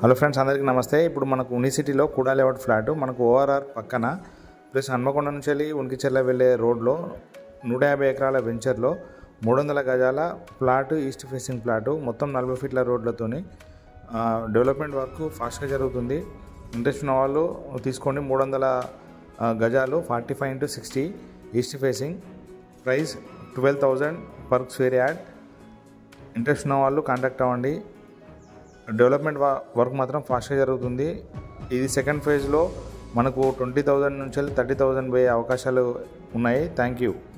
hello friends అందరికీ నమస్తే ఇప్పుడు మనకు ఉనిసిటీలో కూడా లేఅవుట్ ఫ్లాట్ మనకు ఓఆర్ఆర్ పక్కన ప్లస్ హన్మకొండ నుంచి వెళ్ళి ఉనికిచెర్ల వెళ్ళే రోడ్లో నూట యాభై ఎకరాల వెంచర్లో మూడు వందల గజాల ఫ్లాట్ ఈస్ట్ ఫేసింగ్ ఫ్లాట్ మొత్తం నలభై ఫీట్ల రోడ్లతోని ఆ, డెవలప్మెంట్ వర్క్ ఫాస్ట్గా జరుగుతుంది ఇంట్రెస్ట్ ఉన్న వాళ్ళు తీసుకోండి మూడు వందల ఆ, గజాలు forty five into sixty east facing price twelve thousand per square yard interest ఉన్న వాళ్ళు కాంటాక్ట్ అవ్వండి డెవలప్మెంట్ వ- వర్క్ మాత్రం ఫాస్ట్గా జరుగుతుంది ఇది సెకండ్ ఫేజ్లో మనకు ట్వంటీ థౌజండ్ నుంచి థర్టీ థౌజండ్ పోయే అవకాశాలు ఉన్నాయి థ్యాంక్ యూ